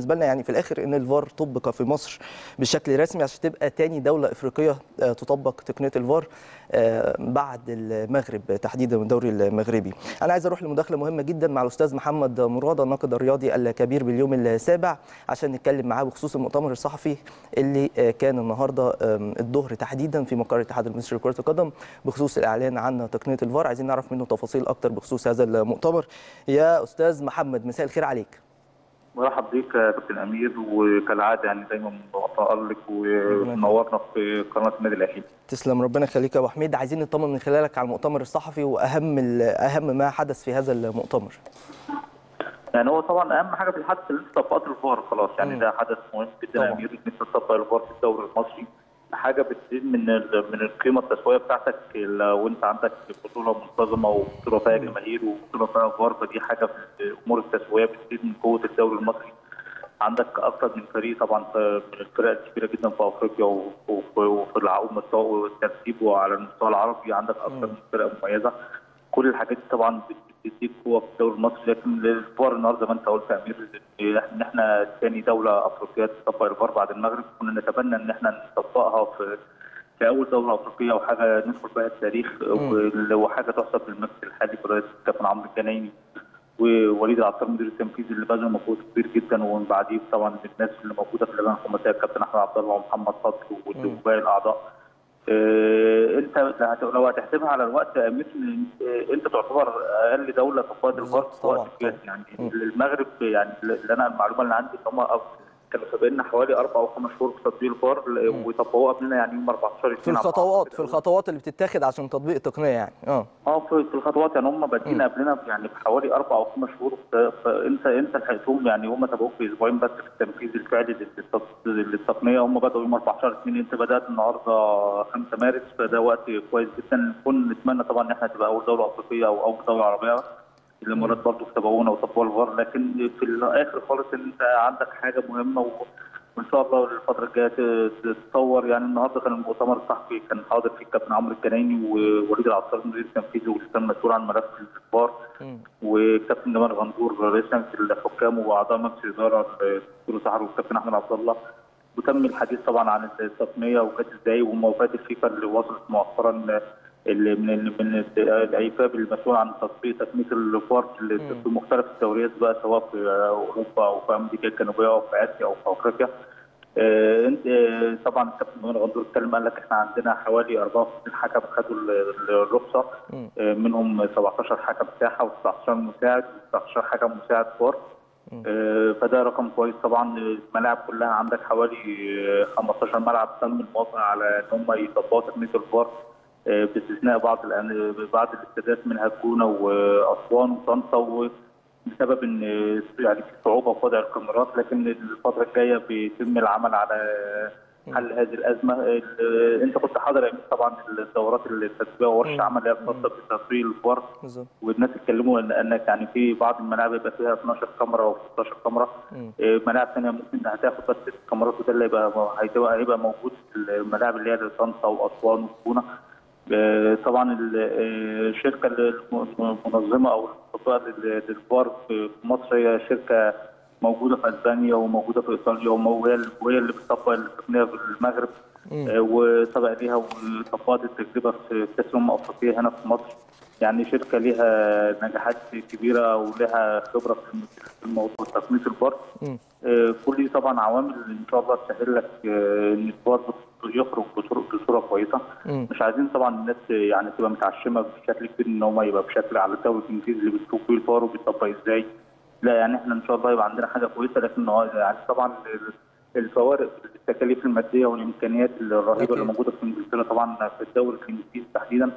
بالنسبه لنا يعني في الاخر ان الفار طبق في مصر بشكل رسمي عشان تبقى تاني دوله افريقيه آه، تطبق تقنيه الفار آه، بعد المغرب تحديدا الدوري المغربي انا عايز اروح لمداخله مهمه جدا مع الاستاذ محمد مراد الناقد الرياضي الكبير باليوم السابع عشان نتكلم معاه بخصوص المؤتمر الصحفي اللي آه، كان النهارده آم، الظهر تحديدا في مقر الاتحاد المصري لكره القدم بخصوص الاعلان عن تقنيه الفار عايزين نعرف منه تفاصيل اكتر بخصوص هذا المؤتمر يا استاذ محمد مساء الخير عليك مرحب بيك يا كابتن امير وكالعاده يعني دايما متالق ومنورنا في قناه النادي الاهلي تسلم ربنا يخليك يا ابو حميد عايزين نطمن من خلالك على المؤتمر الصحفي واهم ال- اهم ما حدث في هذا المؤتمر يعني هو طبعا اهم حاجه في الحدث اللي انت طبقات الفار خلاص يعني مم. ده حدث مهم جدا طبعا. يا امير ان انت تطبق الفار في الدوري المصري حاجه بتزيد من ال- من القيمه التسويقيه بتاعتك لو انت عندك بطوله منتظمه وبطوله فيها جماهير وبطوله فيها فار فدي حاجه في امور التسويقيه بتزيد من قوه الدوري المصري عندك اكثر من فريق طبعا ف- من الفرق الكبيره جدا في افريقيا و- وفي وفي الع- المستوى والترتيب وعلى المستوى العربي عندك اكثر من فرقه مميزه كل الحاجات دي طبعا بتديك قوه في الدوري المصري لكن الفار النهارده زي ما انت قلت يا امير ان احنا ثاني دوله افريقيه تطبق الفار بعد المغرب كنا نتمنى ان احنا نطبقها في في اول دوله افريقيه وحاجه ندخل بها التاريخ وال- وحاجه تحسب للمجلس الحالي برئاسه الكابتن عمرو الجنايني ووليد العطار المدير التنفيذي اللي بذل مجهود كبير جدا ومن بعديه طبعا الناس اللي موجوده في اللجنه الخماسيه الكابتن احمد عبد الله ومحمد فضل وباقي الاعضاء آه، انت هت- لو هتحسبها على الوقت يا امير آه، انت تعتبر اقل دوله طبقت الفار بالظبط، في وقت طبعا، كبير يعني المغرب يعني اللي انا المعلومه اللي عندي ان هم كانوا سابقنا حوالي اربع او خمس شهور في تطبيق الفار وطبقوه قبلنا يعني يوم 14 في الخطوات في الخطوات اللي بتتاخد عشان تطبيق التقنيه يعني اه اه في في الخطوات يعني هم بادئين قبلنا يعني بحوالي اربع او خمس شهور ف- فانت انت لحقتهم يعني هم سبقوك باسبوعين بس في التنفيذ الفعلي للتط- للتقنيه هم بداوا يوم 14 2 انت بدات النهارده 5 مارس فده وقت كويس جدا نكون نتمنى طبعا ان احنا تبقى اول دوله افريقيه او اول دوله عربيه الامارات برضه سبقونا وطبقوا الفار لكن في الاخر خالص ان انت عندك حاجه مهمه و... وان شاء الله الفتره الجايه ت- تتطور يعني النهارده كان المؤتمر الصحفي كان حاضر فيه الكابتن عمرو الجنايني ووليد العطار المدير التنفيذي واللي كان مسؤول عن ملف الفار مم. وكابتن جمال غندور رئيس لجنه الحكام واعضاء مجلس الاداره الدكتور سحر والكابتن احمد عبد الله وتم الحديث طبعا عن التقنيه وجت ازاي وموافقات الفيفا اللي وصلت مؤخرا اللي من ال- من الايفاب المسؤول عن تطبيق تقنيه الفار في في مختلف الدوريات بقى سواء في اوروبا او في امريكا الجنوبيه او في اسيا او في افريقيا. آه، انت آه، طبعا الكابتن جمال غندور اتكلم قال لك احنا عندنا حوالي 64 حكم خدوا ال- ال- الرخصه مم. آه، منهم 17 حكم ساحه و19 مساعد و19 حكم مساعد فار آه، فده رقم كويس طبعا الملاعب كلها عندك حوالي آه، 15 ملعب تم الموافقه على ان هم يطبقوا تقنيه الفار آه، باستثناء بعض الأن- بعض الاستادات منها الجونه واسوان وطنطا و- بسبب ان يعني في صعوبه في وضع الكاميرات لكن الفتره الجايه بيتم العمل على حل هذه الازمه ال- انت كنت حاضر يا أمير طبعا الدورات التسويقيه وورش عمل اللي هي الخاصه بتطبيق الفار بالظبط والناس اتكلموا ان انك يعني في بعض الملاعب يبقى فيها 12 كاميرا او 16 كاميرا مم. إيه، ملاعب ثانيه ممكن هتاخد بس ست كاميرات وده اللي هيبقى هيبقى هيبقى موجود في الملاعب اللي هي طنطا واسوان والجونه آه، طبعا ال- آه، الشركه الم- المنظمه او المطبقه لل- للفار في في مصر هي شركه موجوده في اسبانيا وموجوده في ايطاليا وهي وهي اللي بتطبق التقنيه في المغرب آه، وسبق ليها وطبقت التجربه في كاس الامم الافريقيه هنا في مصر يعني شركه ليها نجاحات كبيره ولها خبره في في الموضوع تقنيه الفار مم. آه، كل دي طبعا عوامل ان شاء الله تسهل لك آه، ان الفار يخرج بصوره بصوره كويسه مم. مش عايزين طبعا الناس يعني تبقى متعشمه بشكل كبير ان هم يبقى بشكل على الدوري الانجليزي اللي بتشوف فيه الفار وبيطبق ازاي لا يعني احنا ان شاء الله يبقى عندنا حاجه كويسه لكن هو يعني طبعا الفوارق في التكاليف الماديه والامكانيات الرهيبه أكيد. اللي موجوده في انجلترا طبعا في الدوري الانجليزي تحديدا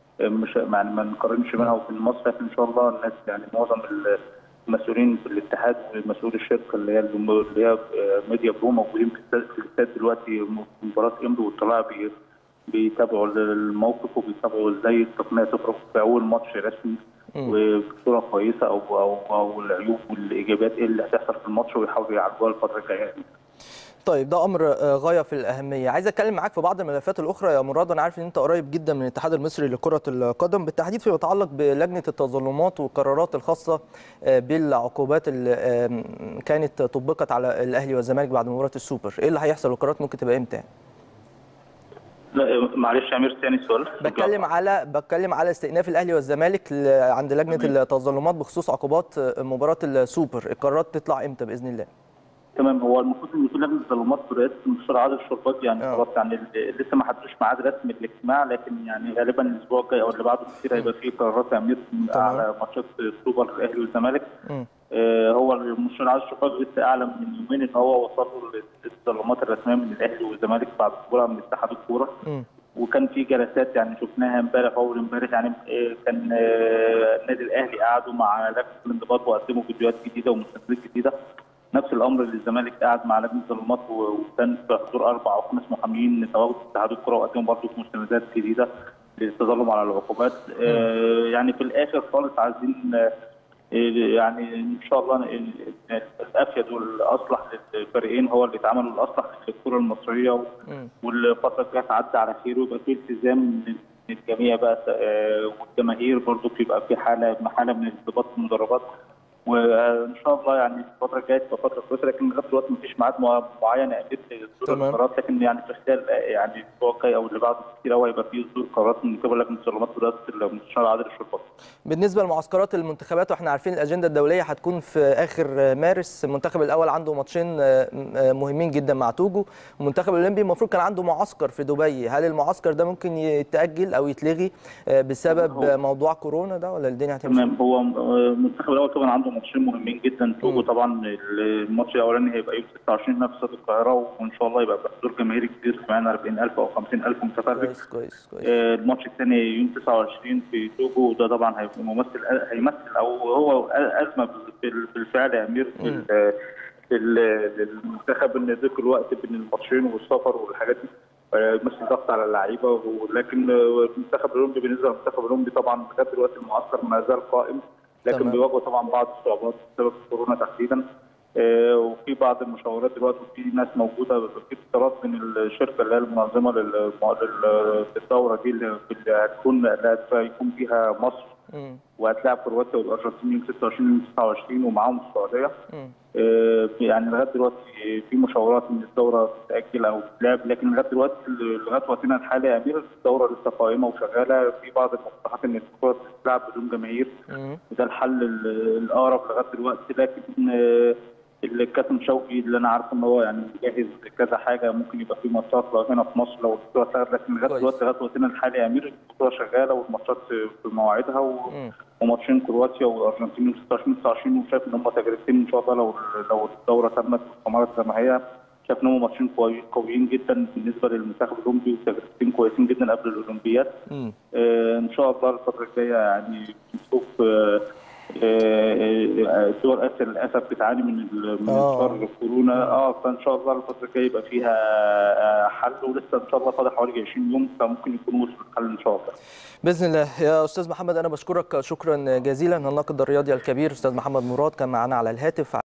مش يعني ما نقارنش بينها وبين مصر لكن ان شاء الله الناس يعني معظم المسؤولين في الاتحاد ومسؤول الشركه اللي هي اللي هي ميديا برو موجودين في الاستاد- في الاستاد دلوقتي في مباراه امبي والطلاع بي بيتابعوا الموقف وبيتابعوا ازاي التقنيه تخرج في اول ماتش رسمي وبصوره كويسه او او او العيوب والايجابيات ايه اللي هتحصل في الماتش ويحاولوا يعالجوها الفتره الجايه طيب ده امر غايه في الاهميه عايز اتكلم معاك في بعض الملفات الاخرى يا مراد انا عارف ان انت قريب جدا من الاتحاد المصري لكره القدم بالتحديد فيما يتعلق بلجنه التظلمات والقرارات الخاصه بالعقوبات اللي كانت طبقت على الاهلي والزمالك بعد مباراه السوبر ايه اللي هيحصل والقرارات ممكن تبقى امتى لا معلش يا امير ثاني سؤال بتكلم على بتكلم على استئناف الاهلي والزمالك عند لجنه التظلمات بخصوص عقوبات مباراه السوبر القرارات تطلع امتى باذن الله تمام هو المفروض ان في لجنه تظلمات برئاسه المستشار عادل الشربات يعني خلاص يعني لسه ما حددوش ميعاد رسمي للاجتماع لكن يعني غالبا الاسبوع الجاي او اللي بعده كتير هيبقى فيه قرارات يا امير على ماتشات السوبر الاهلي والزمالك آه هو المستشار عادل الشربات لسه اعلن من يومين ان هو وصل له التظلمات الرسميه من الاهلي والزمالك بعد قبولها من اتحاد الكوره وكان في جلسات يعني شفناها امبارح اول امبارح يعني كان النادي الاهلي قعدوا مع لجنه الانضباط وقدموا فيديوهات جديده ومستندات جديده نفس الامر اللي الزمالك قاعد مع لجنه الظلمات وكان في حضور اربع او خمس محامين تواجد اتحاد الكره وقدموا برضه مستندات جديده للتظلم على العقوبات آه يعني في الاخر خالص عايزين يعني ان شاء الله الافيد والاصلح للفريقين هو اللي يتعامل الاصلح للكره المصريه والفتره الجايه تعدي على خير ويبقى في التزام من الجميع بقى والجماهير برضه بيبقى في حاله حاله من انضباط المدربات وان شاء الله يعني الفتره الجايه تبقى فتره كويسه لكن لغايه دلوقتي ما فيش ميعاد معين اكيد لصدور القرارات لكن يعني في خلال يعني الاسبوع الجاي او اللي بعده كتير قوي هيبقى في صدور قرارات من قبل لجنه الظلمات برئاسه المستشار عادل الشربات. بالنسبه لمعسكرات المنتخبات واحنا عارفين الاجنده الدوليه هتكون في اخر مارس المنتخب الاول عنده ماتشين مهمين جدا مع توجو المنتخب الاولمبي المفروض كان عنده معسكر في دبي هل المعسكر ده ممكن يتاجل او يتلغي بسبب موضوع كورونا ده ولا الدنيا هتمشي؟ تمام هو المنتخب الاول طبعا عنده ماتشين مهمين جدا توجو طبعا الماتش الاولاني هيبقى يوم 26 هنا في استاد القاهره وان شاء الله يبقى بحضور جماهيري كبير كمان 40000 او 50000 متفرج كويس كويس كويس آه الماتش الثاني يوم 29 في توجو وده طبعا هيبقى ممثل هيمثل او هو ازمه بالفعل يا امير في المنتخب ان ضيق الوقت بين الماتشين والسفر والحاجات دي يمثل ضغط على اللعيبه ولكن المنتخب الاولمبي بالنسبه للمنتخب الاولمبي طبعا لغايه دلوقتي المعسكر ما زال قائم لكن تمام. بيواجهوا طبعا بعض الصعوبات بسبب كورونا تحديدا آه وفي بعض المشاورات دلوقتي وفي ناس موجوده في اتصالات من الشركه اللي هي المنظمه للدوره دي اللي هتكون اللي هيكون فيها مصر وهتلاعب كرواتيا والارجنتين يوم 26 يوم 29 ومعاهم السعوديه آه يعني لغايه دلوقتي في مشاورات ان الدوره تتاجل او تتلعب لكن لغايه دلوقتي لغايه وقتنا الحالي يا امير الدوره لسه قائمه وشغاله في بعض المقترحات ان الكره تتلعب بدون جماهير وده الحل الاقرب لغايه دلوقتي لكن آه الكابتن شوقي اللي انا عارف ان هو يعني مجهز كذا حاجه ممكن يبقى في ماتشات هنا في مصر لو البطوله اتلغت لكن لغايه دلوقتي لغايه وقتنا الحالي يا امير البطوله شغاله والماتشات في مواعيدها و... وماتشين كرواتيا والارجنتين 26 29 وشايف ان هم تجربتين ان شاء الله لو لو الدوره تمت واستمرت زي ما هي شايف ان هم ماتشين قويين جدا بالنسبه للمنتخب الاولمبي وتجربتين كويسين جدا قبل الاولمبياد آه ان شاء الله الفتره الجايه يعني نشوف آه دول اسيا للاسف بتعاني من من شر كورونا اه فان شاء الله الفتره الجايه يبقى فيها حل ولسه ان شاء الله فاضل حوالي 20 يوم فممكن يكون وصل الحل ان شاء الله. باذن الله يا استاذ محمد انا بشكرك شكرا جزيلا الناقد الرياضي الكبير استاذ محمد مراد كان معنا على الهاتف